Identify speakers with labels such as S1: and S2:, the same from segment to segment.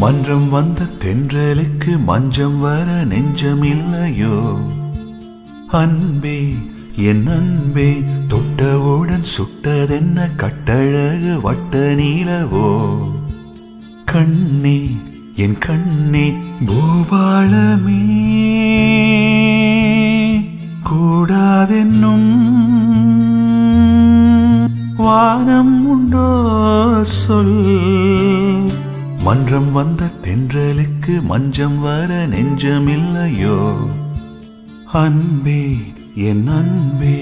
S1: மன்றம் வந்த தென்றலுக்கு மஞ்சம் வர நெஞ்சம் இல்லையோ அன்பே என் அன்பே தொட்டவுடன் சுட்டதென்ன கட்டழகு வட்ட நீலவோ கண்ணே என் கண்ணே பூபாலமே கூடாதென்னும் வானம் உண்டோ சொல் மன்றம் வந்த தென்றலுக்கு மஞ்சம் வர நெஞ்சமில்லையோ அன்பே என் அன்பே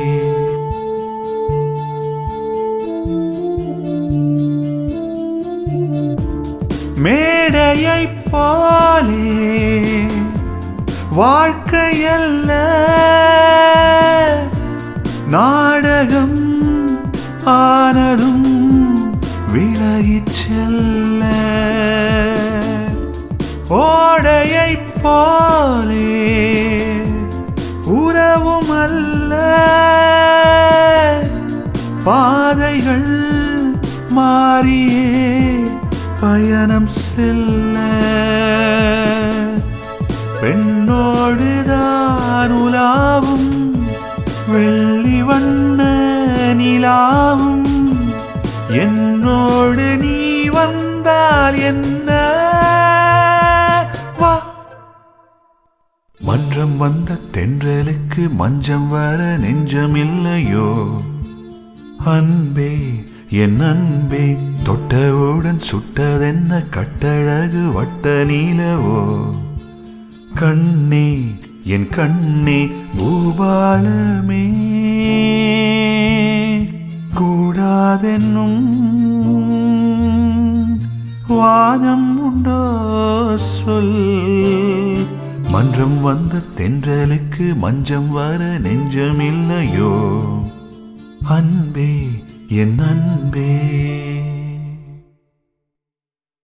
S1: மேடையை போலே வாழ்க்கையல்ல நாடகம் ஆனதும் விலகிச் செல்ல ஓடையை போலே உறவும் அல்ல பாதைகள் மாறியே பயணம் செல்ல பெண்ணோடுதான் உலாவும் வெள்ளி வண்ண நிலாவும் என்னோடு நீ வந்தால் என்ன வா மன்றம் வந்த தென்றலுக்கு மஞ்சம் வர நெஞ்சமில்லையோ அன்பே என் அன்பே தொட்டவுடன் சுட்டதென்ன கட்டழகு வட்ட நீலவோ கண்ணே என் கண்ணே பூபாலமே கூடாதென்னும் வானம் உண்டோ சொல் மன்றம் வந்த தென்றலுக்கு மஞ்சம் வர நெஞ்சமில்லையோ அன்பே என் அன்பே